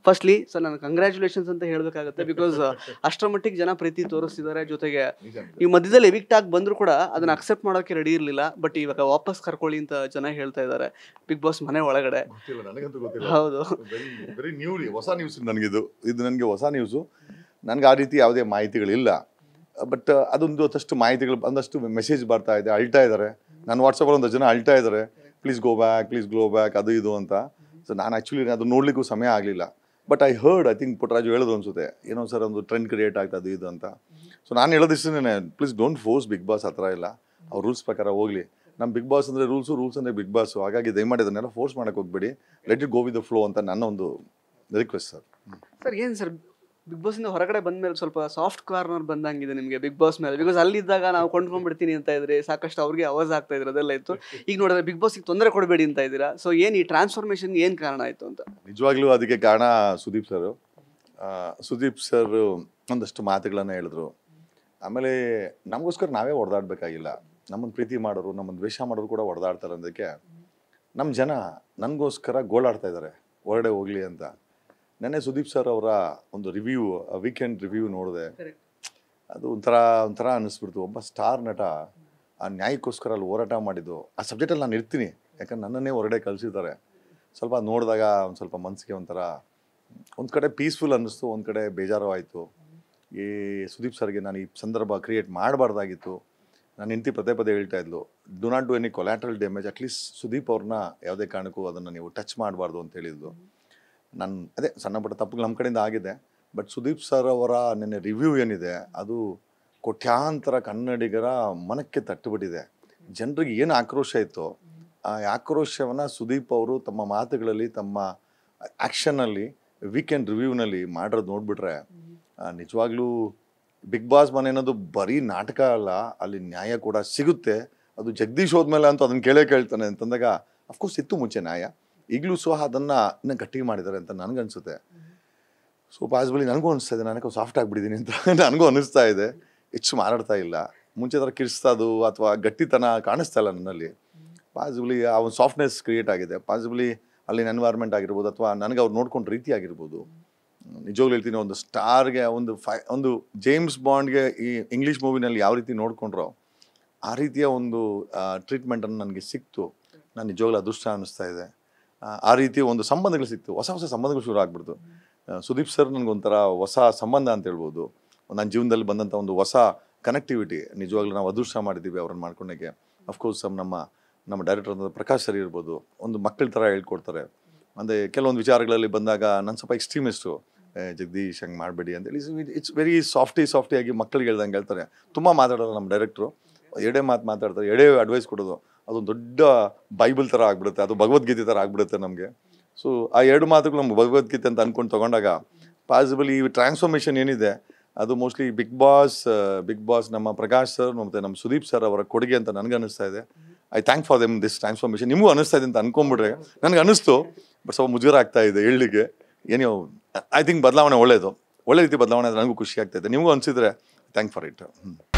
Firstly sir ನಾನು congratulations ಅಂತ ಹೇಳಬೇಕಾಗುತ್ತೆ because ಅಷ್ಟರ ಮಟ್ಟಿಗೆ ಜನ ಪ್ರೀತಿ ತೋರಿಸ್ತಿದ್ದಾರೆ ಜೊತೆಗೆ ಈ ಮಧ್ಯದಲ್ಲಿ ಎವಿಕ್ಟ್ ಆಗಿ ಬಂದ್ರು ಕೂಡ ಅದನ್ನ ಅಕ್ಸೆಪ್ಟ್ ಮಾಡೋಕೆ ರೆಡಿ ಇರಲಿಲ್ಲ ಬಟ್ ಇವಾಗ ವಾಪಸ್ ಕರ್ಕೊಳ್ಳಿ ಅಂತ ಜನ ಹೇಳ್ತಾ ಇದ್ದಾರೆ ಬಿಗ್ ಬಾಸ್ ಮನೆ ಒಳಗಡೆ ಗೊತ್ತಿಲ್ಲ ನನಗಂತೂ ಗೊತ್ತಿಲ್ಲ ಹೌದು ವೆರಿ ನ್ಯೂ ಹೊಸ ನ್ಯೂಸ್ ನನಗಿದು ಇದು ನನಗೆ ಹೊಸ ನ್ಯೂಸು ನನಗೆ ಆ ರೀತಿ ಯಾವುದೇ ಮಾಹಿತಿಗಳಿಲ್ಲ ಬಟ್ ಅದೊಂದು ಒಂದಷ್ಟು ಮಾಹಿತಿಗಳು ಒಂದಷ್ಟು ಮೆಸೇಜ್ ಬರ್ತಾ ಇದೆ ಅಳ್ತಾ ಇದ್ದಾರೆ ನನ್ನ ವಾಟ್ಸಪ್ಪಲ್ಲಿ ಒಂದು ಜನ ಅಳ್ತಾ ಇದ್ದಾರೆ please go back please go back ಅದು ಇದು ಅಂತ ಸೊ ನಾನು ಆ್ಯಕ್ಚುಲಿ ಅದು ನೋಡ್ಲಿಕ್ಕೂ ಸಮಯ ಆಗಲಿಲ್ಲ but I heard I think Puttaraju ಹೇಳೋದು ಅನ್ಸುತ್ತೆ ಏನೋ ಸರ್ ಒಂದು ಟ್ರೆಂಡ್ ಕ್ರಿಯೇಟ್ ಆಗ್ತದೆ ಅದು ಇದು ಅಂತ ಸೊ ನಾನು ಹೇಳೋದಿಷ್ಟೇ please don't force Bigg Boss ಆ ಥರ ಇಲ್ಲ ಅವ್ರ ರೂಲ್ಸ್ ಪ್ರಕಾರ ಹೋಗಲಿ ನಮ್ಮ ಬಿಗ್ ಬಾಸ್ ಅಂದರೆ ರೂಲ್ಸು ರೂಲ್ಸ್ ಅಂದರೆ ಬಿಗ್ ಬಾಸು ಹಾಗಾಗಿ ದಯಮಾಡಿ ಅದನ್ನೆಲ್ಲ ಫೋರ್ಸ್ ಮಾಡೋಕೆ ಹೋಗ್ಬೇಡಿ let it go with the flow ಅಂತ ನನ್ನ ಒಂದು ರಿಕ್ವೆಸ್ಟ್ ಸರ್ ಸರ್ ಏನು ಸರ್ ಬಿಗ್ ಬಾಸ್ ಇಂದ ಹೊರಗಡೆ ಬಂದ ಮೇಲೆ ಸ್ವಲ್ಪ ಸಾಫ್ಟ್ ಕಾರ್ನರ್ ಬಂದಂಗಿದೆ ನಿಮಗೆ ಬಿಗ್ ಬಾಸ್ ಮೇಲೆ ಬಿಕಾಸ್ ಅಲ್ಲಿದ್ದಾಗ ನಾವು ಕೊಂಡ್ಕೊಂಡ್ಬಿಡ್ತೀನಿ ಅಂತ ಇದ್ರಿ ಸಾಕಷ್ಟು ಅವ್ರಿಗೆ ಅವಾಜ್ ಆಗ್ತಾ ಇದ್ರು ಅದೆಲ್ಲ ಇತ್ತು ಈಗ ನೋಡಿದ್ರೆ ಬಿಗ್ ಬಾಸ್ಗೆ ತೊಂದರೆ ಕೊಡಬೇಡಿ ಅಂತ ಇದ್ದೀರಾ ಸೊ ಏನು ಈ ಟ್ರಾನ್ಸ್ಫಾರ್ಮೇಶನ್ ಏನು ಕಾರಣ ಆಯಿತು ಅಂತ ನಿಜವಾಗ್ಲೂ ಅದಕ್ಕೆ ಕಾರಣ ಸುದೀಪ್ ಸರ್ ಸುದೀಪ್ ಸರ್ ಒಂದಷ್ಟು ಮಾತುಗಳನ್ನು ಹೇಳಿದ್ರು ಆಮೇಲೆ ನಮಗೋಸ್ಕರ ನಾವೇ ಹೊಡೆದಾಡ್ಬೇಕಾಗಿಲ್ಲ ನಮ್ಮನ್ನು ಪ್ರೀತಿ ಮಾಡೋರು ನಮ್ಮನ್ನು ದ್ವೇಷ ಮಾಡೋರು ಕೂಡ ಹೊಡೆದಾಡ್ತಾರೆ ಅನ್ನೋದಕ್ಕೆ ನಮ್ಮ ಜನ ನನಗೋಸ್ಕರ ಗೋಳಾಡ್ತಾ ಇದ್ದಾರೆ ಹೊರಗಡೆ ಹೋಗಲಿ ಅಂತ ನೆನ್ನೆ ಸುದೀಪ್ ಸರ್ ಅವರ ಒಂದು ರಿವ್ಯೂ ವೀಕೆಂಡ್ ರಿವ್ಯೂ ನೋಡಿದೆ Correct. ಅದು ಒಂಥರ ಒಂಥರ ಅನ್ನಿಸ್ಬಿಡ್ತು ಒಬ್ಬ ಸ್ಟಾರ್ ನಟ ಆ ನ್ಯಾಯಕ್ಕೋಸ್ಕರ ಅಲ್ಲಿ ಹೋರಾಟ ಮಾಡಿದ್ದು ಆ ಸಬ್ಜೆಕ್ಟಲ್ಲಿ ನಾನು ಇರ್ತೀನಿ ಯಾಕಂದ್ರೆ ನನ್ನನ್ನೇ ಹೊರಗಡೆ ಕಳಿಸಿದ್ದಾರೆ ಸ್ವಲ್ಪ ಅದ್ ನೋಡಿದಾಗ ಒಂದು ಸ್ವಲ್ಪ ಮನಸ್ಸಿಗೆ ಒಂಥರ ಒಂದು ಕಡೆ ಪೀಸ್ಫುಲ್ ಅನ್ನಿಸ್ತು ಒಂದು ಕಡೆ ಬೇಜಾರು ಆಯಿತು ಈ ಸುದೀಪ್ ಸರ್ಗೆ ನಾನು ಈ ಸಂದರ್ಭ ಕ್ರಿಯೇಟ್ ಮಾಡಬಾರ್ದಾಗಿತ್ತು ನಾನು ಹೆಂಡತಿ ಪದೇ ಪದೇ ಹೇಳ್ತಾ ಇದ್ಲು do not do any collateral damage at least Sudeep ಅವ್ರನ್ನ ಯಾವುದೇ ಕಾರಣಕ್ಕೂ ಅದನ್ನು ನೀವು ಟಚ್ ಮಾಡಬಾರ್ದು ಅಂತ ಹೇಳಿದ್ಲು ನಾನು ಅದೇ ಸಣ್ಣ ಪುಟ್ಟ ತಪ್ಪುಗಳು ನಮ್ಮ ಕಡೆಯಿಂದ ಆಗಿದೆ ಬಟ್ ಸುದೀಪ್ ಸರ್ ಅವರ ನಿನ್ನೆ ರಿವ್ಯೂ ಏನಿದೆ ಅದು ಕೋಟ್ಯಾಂತರ ಕನ್ನಡಿಗರ ಮನಕ್ಕೆ ತಟ್ಟುಬಿಟ್ಟಿದೆ ಜನರಿಗೆ ಏನು ಆಕ್ರೋಶ ಇತ್ತು ಆ ಆಕ್ರೋಶವನ್ನು ಸುದೀಪ್ ಅವರು ತಮ್ಮ ಮಾತುಗಳಲ್ಲಿ ತಮ್ಮ ಆ್ಯಕ್ಷನಲ್ಲಿ ವೀಕೆಂಡ್ ರಿವ್ಯೂನಲ್ಲಿ ಮಾಡಿರೋದು ನೋಡಿಬಿಟ್ರೆ ನಿಜವಾಗ್ಲೂ ಬಿಗ್ ಬಾಸ್ ಮನೆ ಅನ್ನೋದು ಬರೀ ನಾಟಕ ಅಲ್ಲ ಅಲ್ಲಿ ನ್ಯಾಯ ಕೂಡ ಸಿಗುತ್ತೆ ಅದು ಜಗದೀಶ್ ಹೋದ್ಮೇಲೆ ಅಂತೂ ಅದನ್ನು ಕೇಳೇ ಕೇಳ್ತಾನೆ ಅಂತಂದಾಗ ಅಫ್ಕೋರ್ಸ್ ಇತ್ತು ಮುಂಚೆ ನ್ಯಾಯ ಈಗಲೂ ಸಹ ಅದನ್ನು ಇನ್ನೂ ಗಟ್ಟಿ ಮಾಡಿದ್ದಾರೆ ಅಂತ ನನಗನ್ಸುತ್ತೆ ಸೊ ಪಾಸಿಬಲಿ ನನಗೂ ಅನಿಸ್ತಾ ಇದೆ ನನಗೂ ಸಾಫ್ಟ್ ಆಗಿಬಿಟ್ಟಿದ್ದೀನಿ ಅಂತ ನನಗೂ ಅನಿಸ್ತಾ ಇದೆ ಹೆಚ್ಚು ಮಾರಾಡ್ತಾ ಇಲ್ಲ ಮುಂಚೆ ಥರ ಕಿರಿಸ್ತದು ಅಥವಾ ಗಟ್ಟಿತನ ಕಾಣಿಸ್ತಾ ಇಲ್ಲ ನನ್ನಲ್ಲಿ ಪಾಸಿಬಲಿ ಆ ಒಂದು ಸಾಫ್ಟ್ನೆಸ್ ಕ್ರಿಯೇಟ್ ಆಗಿದೆ ಪಾಸಿಬಲಿ ಅಲ್ಲಿನ ಎನ್ವೈರ್ಮೆಂಟ್ ಆಗಿರ್ಬೋದು ಅಥವಾ ನನಗೆ ಅವ್ರು ನೋಡ್ಕೊಂಡು ರೀತಿ ಆಗಿರ್ಬೋದು ನಿಜವಾಗ್ಲೂ ಹೇಳ್ತೀನಿ ಒಂದು ಸ್ಟಾರ್ಗೆ ಒಂದು ಫೈ ಒಂದು ಜೇಮ್ಸ್ ಬಾಂಡ್ಗೆ ಈ ಇಂಗ್ಲೀಷ್ ಮೂವಿನಲ್ಲಿ ಯಾವ ರೀತಿ ನೋಡ್ಕೊಂಡ್ರೋ ಆ ರೀತಿಯ ಒಂದು ಟ್ರೀಟ್ಮೆಂಟನ್ನು ನನಗೆ ಸಿಕ್ತು ನಾನು ನಿಜವಾಗ್ಲೂ ಅದೃಷ್ಟ ಅನ್ನಿಸ್ತಾ ಇದೆ ಆ, ಆ ರೀತಿಯ ಒಂದು ಸಂಬಂಧಗಳು ಸಿಕ್ತು ಹೊಸ ಹೊಸ ಸಂಬಂಧಗಳು ಶುರು ಆಗ್ಬಿಡ್ತು ಆ, ಸುದೀಪ್ ಸರ್ ನನಗೊಂಥರ ಹೊಸ ಸಂಬಂಧ ಅಂತ ಹೇಳ್ಬೋದು ನನ್ನ ಜೀವನದಲ್ಲಿ ಬಂದಂಥ ಒಂದು ಹೊಸ ಕನೆಕ್ಟಿವಿಟಿ ನಿಜವಾಗ್ಲೂ ನಾವು ಅದೃಷ್ಟ ಮಾಡಿದ್ದೀವಿ ಅವ್ರನ್ನ ಮಾಡ್ಕೊಂಡಾಗೆ ಅಫ್ಕೋರ್ಸ್ ನಮ್ಮ ನಮ್ಮ ಡೈರೆಕ್ಟರ್ ಅಂತ ಪ್ರಕಾಶ್ ಸರ್ ಇರ್ಬೋದು ಒಂದು ಮಕ್ಕಳ ಥರ ಹೇಳ್ಕೊಡ್ತಾರೆ ಅಂದರೆ ಕೆಲವೊಂದು ವಿಚಾರಗಳಲ್ಲಿ ಬಂದಾಗ ನಾನು ಸ್ವಲ್ಪ ಎಕ್ಸ್ಟ್ರೀಮಿಸ್ಟು ಜಗದೀಶ್ ಹಂಗೆ ಮಾಡಬೇಡಿ ಅಂತೇಳಿ ಇಟ್ಸ್ ವೆರಿ ಸಾಫ್ಟಿ ಸಾಫ್ಟಿಯಾಗಿ ಮಕ್ಕಳಿಗೆ ಹೇಳ್ದಂಗೆ ಹೇಳ್ತಾರೆ ತುಂಬ ಮಾತಾಡೋರು ನಮ್ಮ ಡೈರೆಕ್ಟ್ರು ಎಡೆ ಮಾತು ಮಾತಾಡ್ತಾರೆ ಎಡೆ ಅಡ್ವೈಸ್ ಕೊಡೋದು ಅದೊಂದು ದೊಡ್ಡ ಬೈಬಲ್ ಥರ ಆಗ್ಬಿಡುತ್ತೆ ಅದು ಭಗವದ್ಗೀತೆ ಥರ ಆಗ್ಬಿಡುತ್ತೆ ನಮಗೆ ಸೊ ಆ ಎರಡು ಮಾತುಗಳು ನಮ್ಗೆ ಭಗವದ್ಗೀತೆ ಅಂತ ಅಂದ್ಕೊಂಡು ತೊಗೊಂಡಾಗ ಪಾಸಿಬಲ್ ಈ ಟ್ರಾನ್ಸ್ಫಾರ್ಮೇಷನ್ ಏನಿದೆ ಅದು mostly Bigg Boss Bigg Boss ನಮ್ಮ ಪ್ರಕಾಶ್ ಸರ್ ಮತ್ತು ನಮ್ಮ ಸುದೀಪ್ ಸರ್ ಅವರ ಕೊಡುಗೆ ಅಂತ ನನಗೆ ಅನಿಸ್ತಾ ಇದೆ I thank for them this transformation ನಿಮಗೂ ಅನಿಸ್ತಾ ಇದೆ ಅಂತ ಅನ್ಕೊಂಬಿಟ್ರೆ ನನಗೆ ಅನಿಸ್ತು ಬಟ್ ಸ್ವಲ್ಪ ಮುಜುಗರ ಆಗ್ತಾ ಇದೆ ಹೇಳಲಿಕ್ಕೆ ಏನೋ ಐ ಥಿಂಕ್ ಬದಲಾವಣೆ ಒಳ್ಳೇದು ಒಳ್ಳೆ ರೀತಿ ಬದಲಾವಣೆ ಆದರೆ ನನಗೂ ಖುಷಿ ಆಗ್ತಾ ಇದೆ ನಿಮಗೂ ಅನಿಸಿದ್ರೆ ಥ್ಯಾಂಕ್ ಫಾರ್ ಇಟ್